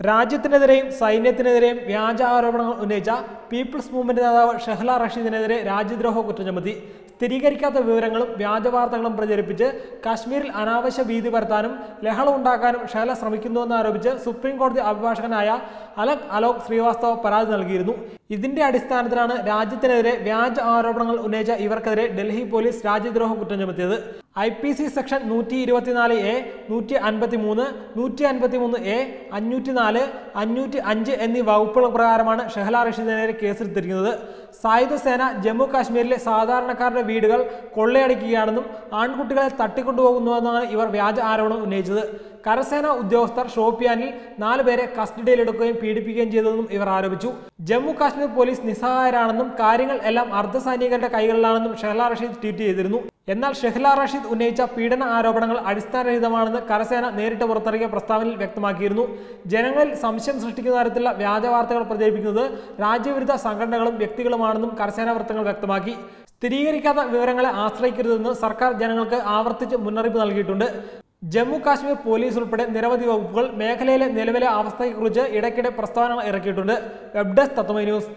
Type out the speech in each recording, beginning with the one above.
രാജ്യത്തിനെതിരെയും സൈന്യത്തിനെതിരെയും വ്യാജ ആരോപണങ്ങൾ ഉന്നയിച്ച പീപ്പിൾസ് മൂവ്മെന്റ് നേതാവ് ഷെഹ്ല റഷീദിനെതിരെ രാജ്യദ്രോഹ കുറ്റം ചുമത്തി സ്ഥിരീകരിക്കാത്ത വിവരങ്ങളും വ്യാജ വാർത്തകളും പ്രചരിപ്പിച്ച് കാശ്മീരിൽ അനാവശ്യ ഭീതി പരത്താനും ലഹള ഉണ്ടാക്കാനും ഷെഹ്ല ശ്രമിക്കുന്നുവെന്ന് ആരോപിച്ച് സുപ്രീം കോടതി അഭിഭാഷകനായ അലക് അലോക് ശ്രീവാസ്തവ പരാതി നൽകിയിരുന്നു ഇതിന്റെ അടിസ്ഥാനത്തിലാണ് രാജ്യത്തിനെതിരെ വ്യാജ ആരോപണങ്ങൾ ഉന്നയിച്ച ഇവർക്കെതിരെ ഡൽഹി പോലീസ് രാജ്യദ്രോഹ കുറ്റം ചുമത്തിയത് ഐ പി സി സെക്ഷൻ നൂറ്റി ഇരുപത്തിനാല് എ നൂറ്റി അൻപത്തി മൂന്ന് നൂറ്റി അൻപത്തി മൂന്ന് എ അഞ്ഞൂറ്റി നാല് അഞ്ഞൂറ്റി അഞ്ച് എന്നീ വകുപ്പുകൾ പ്രകാരമാണ് ഷെഹല റഷീദിനെതിരെ കേസെടുത്തിരിക്കുന്നത് സായുധ സേന ജമ്മു കാശ്മീരിലെ സാധാരണക്കാരുടെ വീടുകൾ കൊള്ളയടിക്കുകയാണെന്നും ആൺകുട്ടികളെ തട്ടിക്കൊണ്ടുപോകുന്നുവെന്നാണ് ഇവർ വ്യാജ ആരോപണം ഉന്നയിച്ചത് കരസേന ഉദ്യോഗസ്ഥർ ഷോപ്പിയാനിൽ നാല് പേരെ കസ്റ്റഡിയിലെടുക്കുകയും പീഡിപ്പിക്കുകയും ചെയ്തതെന്നും ഇവർ ആരോപിച്ചു ജമ്മു കാശ്മീർ പോലീസ് നിസ്സഹായരാണെന്നും കാര്യങ്ങൾ എല്ലാം അർദ്ധസൈനികരുടെ കൈകളിലാണെന്നും ഷെഹ്ല റഷീദ് ട്വീറ്റ് ചെയ്തിരുന്നു എന്നാൽ ഷെഹ്ല റഷീദ് ഉന്നയിച്ച പീഡന ആരോപണങ്ങൾ അടിസ്ഥാനരഹിതമാണെന്ന് കരസേന നേരിട്ട് പുറത്തിറക്കിയ പ്രസ്താവനയിൽ വ്യക്തമാക്കിയിരുന്നു ജനങ്ങളിൽ സംശയം സൃഷ്ടിക്കുന്ന തരത്തിലുള്ള വ്യാജ വാർത്തകൾ പ്രചരിപ്പിക്കുന്നത് രാജ്യവിരുദ്ധ സംഘടനകളും വ്യക്തികളുമാണെന്നും കരസേന വൃത്തങ്ങൾ വ്യക്തമാക്കി സ്ഥിരീകരിക്കാത്ത വിവരങ്ങളെ ആശ്രയിക്കരുതെന്ന് സർക്കാർ ജനങ്ങൾക്ക് ആവർത്തിച്ച് മുന്നറിയിപ്പ് നൽകിയിട്ടുണ്ട് ജമ്മു കാശ്മീർ പോലീസ് ഉൾപ്പെടെ നിരവധി വകുപ്പുകൾ മേഖലയിലെ നിലവിലെ അവസ്ഥയെക്കുറിച്ച് ഇടയ്ക്കിടെ പ്രസ്താവനകൾ ഇറക്കിയിട്ടുണ്ട് വെബ് ഡെസ്ക് തത്വമൈ ന്യൂസ്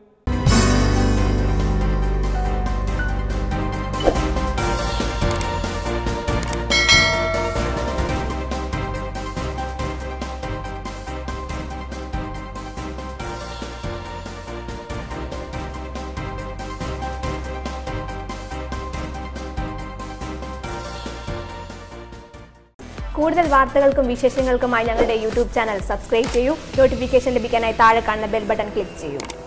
കൂടുതൽ വാർത്തകൾക്കും വിശേഷങ്ങൾക്കുമായി ഞങ്ങളുടെ യൂട്യൂബ് ചാനൽ സബ്സ്ക്രൈബ് ചെയ്യൂ നോട്ടിഫിക്കേഷൻ ലഭിക്കാനായി താഴെ കാണുന്ന ബെൽ ബട്ടൺ ക്ലിക്ക് ചെയ്യൂ